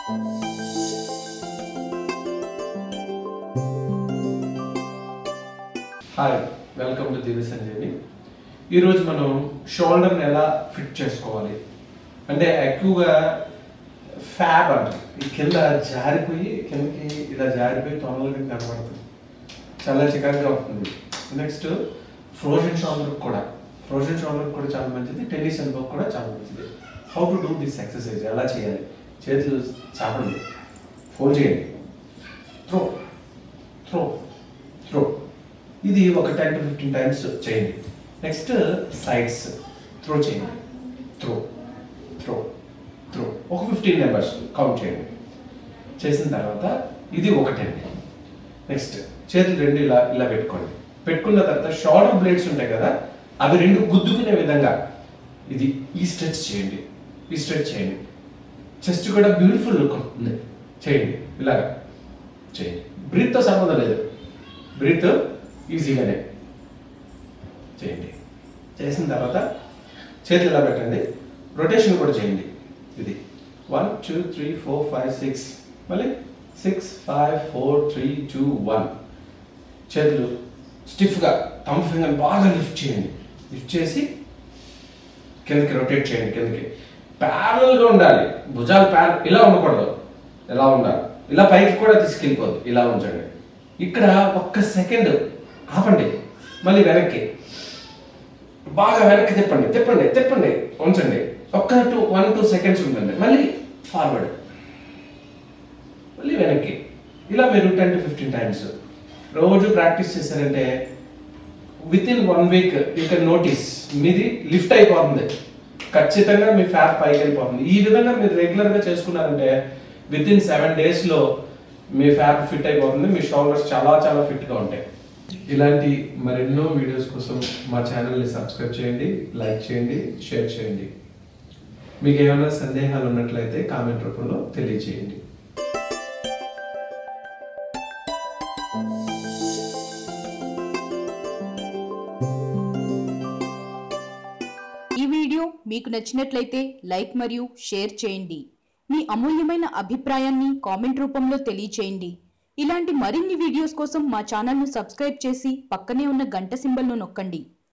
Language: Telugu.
హాయ్ వెల్కమ్ టు దివ్య సంజయ్ని ఈరోజు మనం షోల్డర్ని ఎలా ఫిట్ చేసుకోవాలి అంటే ఎక్కువగా ఫ్యాబ్ అంట ఈ కింద జారిపోయి కిందకి ఇలా జారిపోయి తొనలుగా కనబడుతుంది చాలా చికాకుగా ఉంటుంది నెక్స్ట్ ఫ్రోజన్ షోల్డర్ కూడా ఫ్రోజన్ షోల్డర్ కూడా చాలా మంచిది టెన్నిస్ ఎల్బో కూడా చాలా మంచిది how to do this exercise ఎలా చేయాలి చేతులు చాపండి ఫోల్డ్ చేయండి త్రో త్రో త్రో ఇది ఒక టెన్ టు ఫిఫ్టీన్ టైమ్స్ చేయండి నెక్స్ట్ సైడ్స్ త్రో చేయండి త్రో త్రో త్రో ఒక ఫిఫ్టీన్ నెంబర్స్ కౌంట్ చేయండి చేసిన తర్వాత ఇది ఒకటండి నెక్స్ట్ చేతులు రెండు ఇలా ఇలా పెట్టుకోండి పెట్టుకున్న తర్వాత షోల్డర్ బ్లేడ్స్ ఉంటాయి కదా అవి రెండు గుద్దుకునే విధంగా ఇది ఈ స్ట్రెచ్ చేయండి ఈ స్ట్రెచ్ చేయండి చెస్ట్ కూడా బ్యూటిఫుల్ లుక్ ఉంటుంది చేయండి ఇలాగా చేయండి బ్రీత్తో సంబంధం లేదు బ్రీత్ ఈజీగానే చేయండి చేసిన తర్వాత చేతులు ఇలా పెట్టండి రొటేషన్ కూడా చేయండి ఇది one two three four five six మళ్ళీ six five four three two one చేతులు స్టిఫ్గా థమ్ ఫింగర్ బాగా లిఫ్ట్ చేయండి లిఫ్ట్ చేసి కిందకి రొటేట్ చేయండి కిందకి ప్యారల్గా ఉండాలి భుజాలు ప్యార ఇలా ఉండకూడదు ఇలా ఉండాలి ఇలా పైకి కూడా తీసుకెళ్ళిపోద్దు ఇలా ఉంచండి ఇక్కడ ఒక్క సెకండ్ ఆపండి మళ్ళీ వెనక్కి బాగా వెనక్కి తిప్పండి తిప్పండి తిప్పండి ఉంచండి ఒక్క టూ వన్ టూ సెకండ్స్ ఉంటుంది మళ్ళీ ఫార్వర్డ్ మళ్ళీ వెనక్కి ఇలా మీరు టెన్ టు ఫిఫ్టీన్ టైమ్స్ రోజు ప్రాక్టీస్ చేశారంటే within one week you can notice మీది లిఫ్ట్ అయిపోతుంది ఖచ్చితంగా మీ ఫ్యాట్ పైకి వెళ్ళిపోతుంది ఈ విధంగా మీరు రెగ్యులర్గా చేసుకున్నారంటే విత్ ఇన్ సెవెన్ డేస్లో మీ ఫ్యాట్ ఫిట్ అయిపోతుంది మీ షోల్డర్స్ చాలా చాలా ఫిట్గా ఉంటాయి ఇలాంటి మరెన్నో వీడియోస్ కోసం మా ఛానల్ని సబ్స్క్రైబ్ చేయండి లైక్ చేయండి షేర్ చేయండి మీకు ఏమైనా సందేహాలు ఉన్నట్లయితే కామెంట్ రూపంలో తెలియజేయండి ఈ వీడియో మీకు నచ్చినట్లయితే లైక్ మరియు షేర్ చేయండి మీ అమూల్యమైన అభిప్రాయాన్ని కామెంట్ రూపంలో తెలియచేయండి ఇలాంటి మరిన్ని వీడియోస్ కోసం మా ఛానల్ను సబ్స్క్రైబ్ చేసి పక్కనే ఉన్న గంట సింబల్ను నొక్కండి